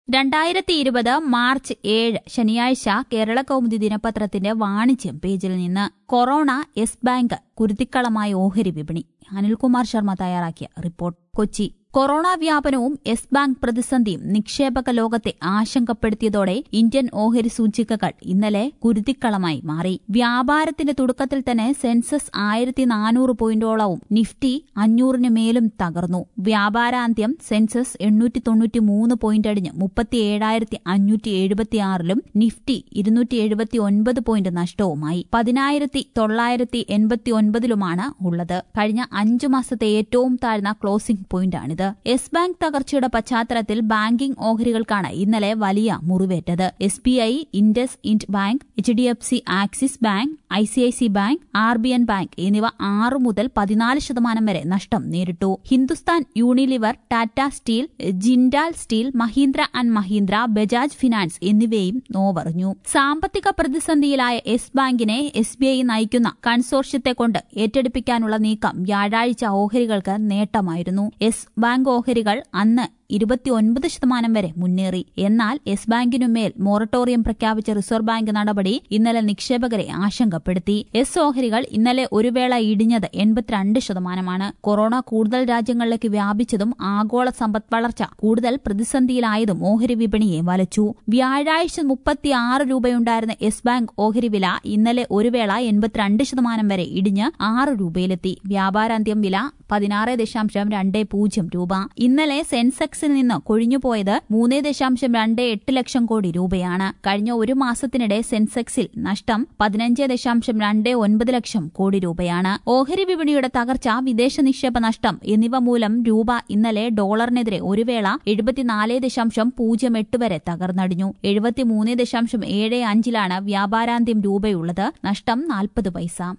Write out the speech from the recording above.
രണ്ടായിരത്തി ഇരുപത് മാർച്ച് ഏഴ് ശനിയാഴ്ച കേരള കൗമുദി ദിനപത്രത്തിന്റെ വാണിജ്യം പേജിൽ നിന്ന് കൊറോണ യെസ് ബാങ്ക് കുരുതിക്കളമായ ഓഹരി വിപണി അനിൽകുമാർ ശർമ്മ തയ്യാറാക്കിയ റിപ്പോർട്ട് കൊച്ചി കൊറോണ വ്യാപനവും യെസ് ബാങ്ക് പ്രതിസന്ധിയും നിക്ഷേപക ലോകത്തെ ആശങ്കപ്പെടുത്തിയതോടെ ഇന്ത്യൻ ഓഹരി സൂചികകൾ ഇന്നലെ കുരുതിക്കളമായി മാറി വ്യാപാരത്തിന്റെ തുടക്കത്തിൽ തന്നെ സെൻസസ് ആയിരത്തി നാനൂറ് പോയിന്റോളവും നിഫ്റ്റി അഞ്ഞൂറിന് മേലും തകർന്നു വ്യാപാരാന്ത്യം സെൻസസ് എണ്ണൂറ്റി തൊണ്ണൂറ്റി മൂന്ന് പോയിന്റ് അടിഞ്ഞ് മുപ്പത്തി ഏഴായിരത്തി അഞ്ഞൂറ്റി എഴുപത്തിയാറിലും നിഫ്റ്റി ഇരുന്നൂറ്റി എഴുപത്തി ഒൻപത് പോയിന്റ് നഷ്ടവുമായി പതിനായിരത്തി തൊള്ളായിരത്തി എൺപത്തി ഒൻപതിലുമാണ് ഉള്ളത് കഴിഞ്ഞ അഞ്ചു മാസത്തെ ഏറ്റവും താഴ്ന്ന ക്ലോസിംഗ് പോയിന്റാണിത് യെസ് ബാങ്ക് തകർച്ചയുടെ പശ്ചാത്തലത്തിൽ ബാങ്കിംഗ് ഓഹരികൾക്കാണ് ഇന്നലെ വലിയ മുറിവേറ്റത് എസ് ബി ഐ ഇൻഡസ് ഇൻഡ് bank H D F C axis bank I C I C bank R B N bank എന്നിവ ആറ് മുതൽ പതിനാല് ശതമാനം വരെ നഷ്ടം നേരിട്ടു Hindustan Unilever Tata steel Jindal steel Mahindra and Mahindra Bajaj finance എന്നിവയും നോവറിഞ്ഞു സാമ്പത്തിക പ്രതിസന്ധിയിലായ യെസ് ബാങ്കിനെ എസ് ബി ഐ നയിക്കുന്ന കൺസോർഷ്യത്തെ കൊണ്ട് ഏറ്റെടുപ്പിക്കാനുള്ള നീക്കം വ്യാഴാഴ്ച ഓഹരികൾക്ക് നേട്ടമായിരുന്നു യെസ് ബാങ്ക് ഓഹരികൾ അന്ന് ഇരുപത്തിയൊൻപത് ശതമാനം വരെ മുന്നേറി എന്നാൽ യെസ് ബാങ്കിനുമേൽ മൊറട്ടോറിയം പ്രഖ്യാപിച്ച റിസർവ് ബാങ്ക് നടപടി ഇന്നലെ നിക്ഷേപകരെ ആശങ്കപ്പെടുത്തി യെസ് ഓഹരികൾ ഇന്നലെ ഒരു വേള ഇടിഞ്ഞത് എൺപത്തിരണ്ട് ശതമാനമാണ് കൊറോണ കൂടുതൽ രാജ്യങ്ങളിലേക്ക് വ്യാപിച്ചതും ആഗോള സമ്പദ് വളർച്ച കൂടുതൽ പ്രതിസന്ധിയിലായതും ഓഹരി വിപണിയെ വലച്ചു വ്യാഴാഴ്ച മുപ്പത്തിയാറ് രൂപയുണ്ടായിരുന്ന യെസ് ബാങ്ക് ഓഹരി വില ഇന്നലെ ഒരു വേള എൺപത്തിരണ്ട് ശതമാനം വരെ ഇടിഞ്ഞ് ആറ് രൂപയിലെത്തി വ്യാപാരാന്ത്യം വില പതിനാറ് ദശാംശം രണ്ട് പൂജ്യം രൂപ ഇന്നലെ സെൻസെക്സിൽ നിന്ന് കൊഴിഞ്ഞുപോയത് മൂന്ന് ദശാംശം രണ്ട് എട്ട് ലക്ഷം കോടി രൂപയാണ് കഴിഞ്ഞ ഒരു മാസത്തിനിടെ സെൻസെക്സിൽ നഷ്ടം പതിനഞ്ച് ദശാംശം രണ്ട് ഒൻപത് ലക്ഷം കോടി രൂപയാണ് ഓഹരി വിപണിയുടെ തകർച്ച വിദേശ നിക്ഷേപ നഷ്ടം എന്നിവ മൂലം രൂപ ഇന്നലെ ഡോളറിനെതിരെ ഒരു വേള എഴുപത്തിനാല് ദശാംശം പൂജ്യം എട്ട് വരെ തകർന്നടിഞ്ഞു എഴുപത്തിമൂന്ന് ദശാംശം ഏഴ് അഞ്ചിലാണ് വ്യാപാരാന്ത്യം രൂപയുള്ളത് നഷ്ടം നാൽപ്പത് പൈസ